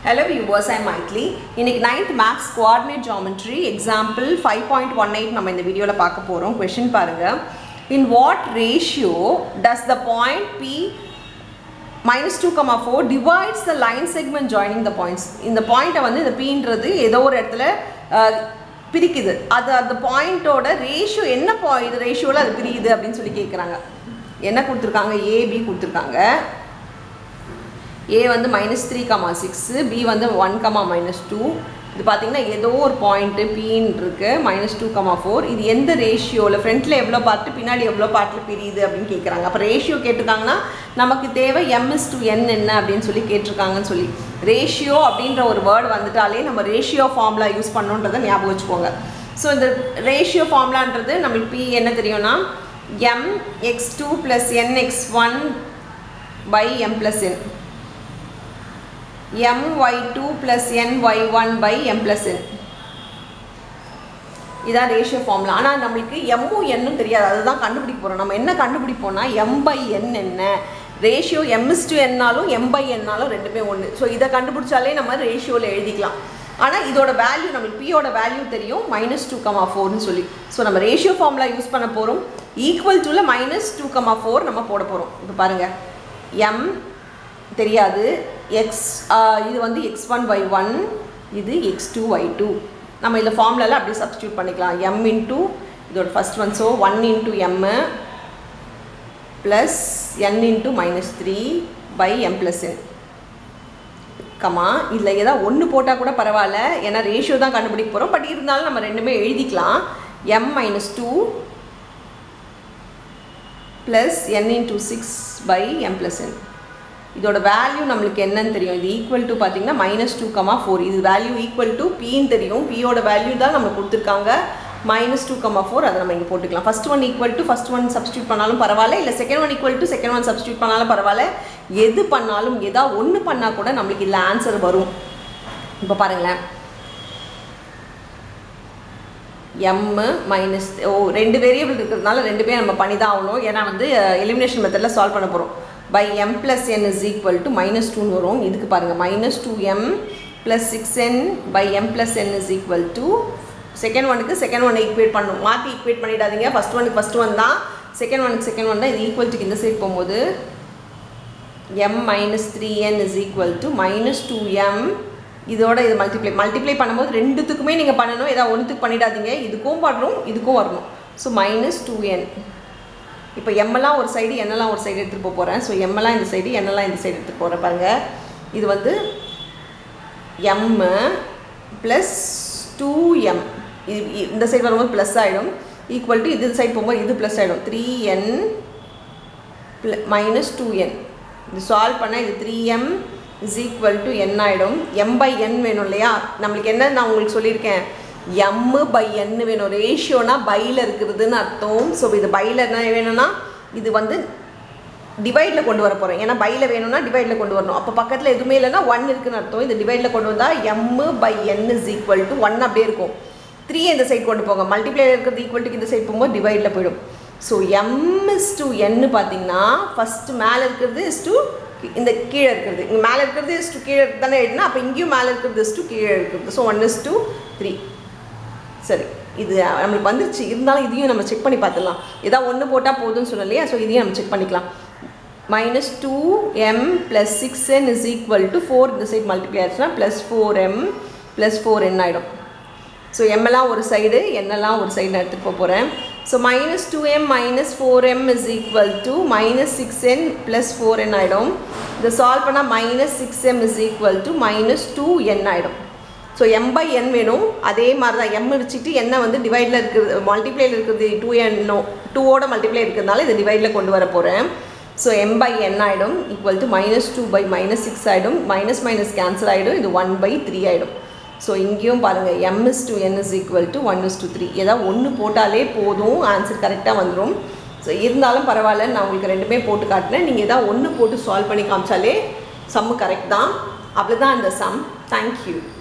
Hello viewers, I'm Maitli. இன்னைக்கு ninth maths coordinate geometry example five point one eight நம்ம இந்த வீடியோவில் பார்க்க போகிறோம் கொஷின் பாருங்க in what ratio does the point P minus two comma four divides the line segment joining the points இந்த பாயிண்ட்டை வந்து இந்த பீன்றது ஏதோ ஒரு இடத்துல அஹ், பிரிக்குது அது அந்த பாயிண்ட்டோட ரேஷியோ என்ன பாயிண்ட் ரேஷியோவில் அது பிரியுது அப்படின்னு சொல்லி கேட்குறாங்க என்ன கொடுத்துருக்காங்க ஏபி கொடுத்துருக்காங்க ஏ வந்து minus three comma six B வந்து ஒன் கமா மைனஸ் டூ இது பார்த்தீங்கன்னா ஏதோ ஒரு பாயிண்ட்டு பின்னு இருக்கு மைனஸ் டூ கமா ஃபோர் இது எந்த ரேஷியோவில் ஃப்ரண்ட்டில் எவ்வளோ பார்ட்டு பின்னாடி எவ்வளோ பார்ட்டில் பிரியுது அப்படின்னு கேட்குறாங்க அப்போ ரேஷியோ கேட்டிருக்காங்கன்னா நமக்கு தேவை எம்எஸ் டு என் என்ன அப்படின்னு சொல்லி கேட்டிருக்காங்கன்னு சொல்லி ரேஷியோ அப்படின்ற ஒரு வேர்டு வந்துட்டாலே நம்ம ரேஷியோ ஃபார்முலா யூஸ் பண்ணோன்றதை ஞாபகம் வச்சுக்கோங்க ஸோ இந்த ரேஷியோ ஃபார்முலான்றது நம்மளுக்கு பி என்ன தெரியும்னா M X two plus N X one by M plus N my2 plus ny1 by m plus n இதான் ரேஷியோ ஃபார்முலா ஆனால் நம்மளுக்கு எம்மும் என்னும் தெரியாது அதுதான் கண்டுபிடிக்க போகிறோம் நம்ம என்ன கண்டுபிடிப்போம்னா எம் பை என் என்ன ரேஷியோ எம்எஸ் டு என்னாலும் எம் பை என்னாலும் ரெண்டுமே ஒன்று ஸோ இதை கண்டுபிடிச்சாலே நம்ம ரேஷியோவில் எழுதிக்கலாம் ஆனால் இதோட வேல்யூ நம்மளுக்கு பியோட வேல்யூ தெரியும் மைனஸ் டூ கமா ஃபோர்னு சொல்லி ஸோ நம்ம ரேஷியோ ஃபார்முலா யூஸ் பண்ண போகிறோம் ஈக்குவல் டுல மைனஸ் டூ கமா ஃபோர் நம்ம போட போகிறோம் இப்போ பாருங்கள் எம் தெரியாது எக்ஸ் இது வந்து எக்ஸ் ஒன் ஒய் ஒன் இது எக்ஸ் டூ ஒய் டூ நம்ம இதில் ஃபார்முலாவில் அப்படியே சப்ஸ்டியூட் பண்ணிக்கலாம் எம் இன்ட்டு இதோட first one so one into m plus n into minus three by M plus n comma இதில் ஏதாவது ஒன்று போட்டால் கூட பரவாயில்ல ஏன்னா ரேஷியோ தான் கண்டுபிடிக்க போகிறோம் பட் இருந்தாலும் நம்ம ரெண்டுமே எழுதிக்கலாம் m minus two plus n into six by M plus n இதோட வேல்யூ நம்மளுக்கு என்னன்னு தெரியும் இது ஈக்குவல் டு பார்த்தீங்கன்னா மைனஸ் டூ கமா ஃபோர் இது வேல்யூ ஈக்குவல் டு பின்னு தெரியும் பியோட வேல்யூ தான் நம்ம கொடுத்துருக்காங்க மைனஸ் டூ கமா ஃபோர் அதை நம்ம இங்கே போட்டுக்கலாம் first one equal to first one substitute பண்ணாலும் பரவாயில்ல இல்லை second one equal to second one substitute பண்ணாலும் பரவாயில்ல எது பண்ணாலும் எதா ஒன்று பண்ணால் கூட நம்மளுக்கு இதில் ஆன்சர் வரும் இப்போ பாருங்களேன் எம்மு மைனஸ் ஓ ரெண்டு வேரியபிள் இருக்கிறதுனால ரெண்டு பேர் நம்ம பண்ணி தான் ஆகணும் ஏன்னா வந்து எலிமினேஷன் மெத்தடில் சால்வ் பண்ண போகிறோம் by M plus n is equal to minus டூன்னு வரும் இதுக்கு பாருங்கள் minus two m plus six n by M plus n is equal to second ஒனுக்கு செகண்ட் ஒன் ஈக்குவேட் பண்ணணும் மாற்றி ஈக்குவேட் பண்ணிடாதீங்க ஃபஸ்ட் ஒனுக்கு ஃபஸ்ட் ஒன் தான் செகண்ட் ஒனுக்கு செகண்ட் ஒன் தான் இது ஈக்குவல் டுக்கு இந்த சைட் போகும்போது m minus three n is equal to minus two m இதோட இது மல்டிப்ளை மல்டிப்ளை பண்ணும்போது ரெண்டுத்துக்குமே நீங்கள் பண்ணணும் ஏதாவது ஒன்றுத்துக்கு பண்ணிடாதீங்க இதுக்கும் வரணும் இதுக்கும் வரணும் ஸோ மைனஸ் டூ என் இப்போ எம்எல்லாம் ஒரு சைடு என்னெல்லாம் ஒரு சைடு எடுத்துகிட்டு போக போகிறேன் ஸோ எம்எல்லாம் இந்த சைடு என்னெல்லாம் இந்த சைடு எடுத்துகிட்டு போகிறேன் பாருங்கள் இது வந்து எம்மு ப்ளஸ் டூ எம் இது இ- இந்த சைடு வரும்போது ப்ளஸ் ஆகிடும் ஈக்குவல் டு இது சைடு போகும்போது இது ப்ளஸ் ஆகிடும் three n minus two n இது சால்வ் பண்ணால் இது three m is equal to n ஆகிடும் எம் பை என் வேணும் இல்லையா நம்மளுக்கு என்ன நான் உங்களுக்கு சொல்லியிருக்கேன் எம்மு பை என் வேணும் ரேஷியோனா பையில் இருக்கிறதுன்னு அர்த்தம் ஸோ இது பையில் என்ன வேணும்னா இது வந்து டிவைடில் கொண்டு வர போகிறோம் ஏன்னா பையில் வேணும்னா டிவைடில் கொண்டு வரணும் அப்போ பக்கத்தில் எதுவுமே இல்லைன்னா ஒன் இருக்குன்னு அர்த்தம் இது டிவைடில் கொண்டு வந்தால் m by n is equal to one அப்படியே இருக்கும் த்ரீ இந்த சைடு கொண்டு போங்க மல்டிப்ளேயர் இருக்கிறது ஈக்குவல் டு இந்த சைடு போகும்போது டிவைடில் போயிடும் ஸோ எம் இஸ் டு என்னு பார்த்தீங்கன்னா ஃபஸ்ட்டு மேலே இருக்கிறது இஸ் டு இந்த கீழே இருக்கிறது இங்கே மேலே இருக்கிறது இஸ் டு கீழே தானே எழுதுனா அப்போ இங்கேயும் மேலே இருக்கிறது இஸ் டு கீழே இருக்கிறது so one is to three சரி இது நம்மளுக்கு வந்துருச்சு இருந்தாலும் இதையும் நம்ம செக் பண்ணி பார்த்துடலாம் ஏதாவது ஒன்று போட்டால் போதும்னு சொன்னலையா ஸோ இதையும் நம்ம செக் பண்ணிக்கலாம் minus two m plus six n is equal to four இந்த சைடு மல்டிப்ளை ஆச்சுன்னா plus four m plus four n ஆகிடும் ஸோ எம்எல்லாம் ஒரு சைடு என்னெல்லாம் ஒரு சைடு நான் எடுத்துகிட்டு போக போகிறேன் so minus two m minus four m is equal to minus six n plus four n ஆகிடும் இதை சால்வ் பண்ணால் minus six m is equal to minus two n ஆகிடும் ஸோ எம் பை என் வேணும் அதே மாதிரி தான் எம் வச்சுட்டு என்ன வந்து டிவைடில் இருக்கிறது மல்டிப்ளைல இருக்கிறது டூ என்னோ டூவோட மல்டிப்ளை இருக்கிறதுனால இதை டிவைடில் கொண்டு வர போகிறேன் ஸோ எம் பை என் ஆகிடும் equal to minus two by minus six ஆகிடும் மைனஸ் மைனஸ் கேன்சல் ஆகிடும் இது ஒன் பை த்ரீ ஆகிடும் ஸோ இங்கேயும் பாருங்கள் m is to n is equal to one is to three ஏதாவது ஒன்று போட்டாலே போதும் ஆன்சர் கரெக்டாக வந்துடும் ஸோ இருந்தாலும் பரவாயில்ல நான் உங்களுக்கு ரெண்டுமே போட்டு காட்டினேன் நீங்கள் ஏதாவது ஒன்று போட்டு சால்வ் பண்ணி காமிச்சாலே சம்மு கரெக்ட் தான் அவ்வளோதான் இந்த சம் தேங்க்யூ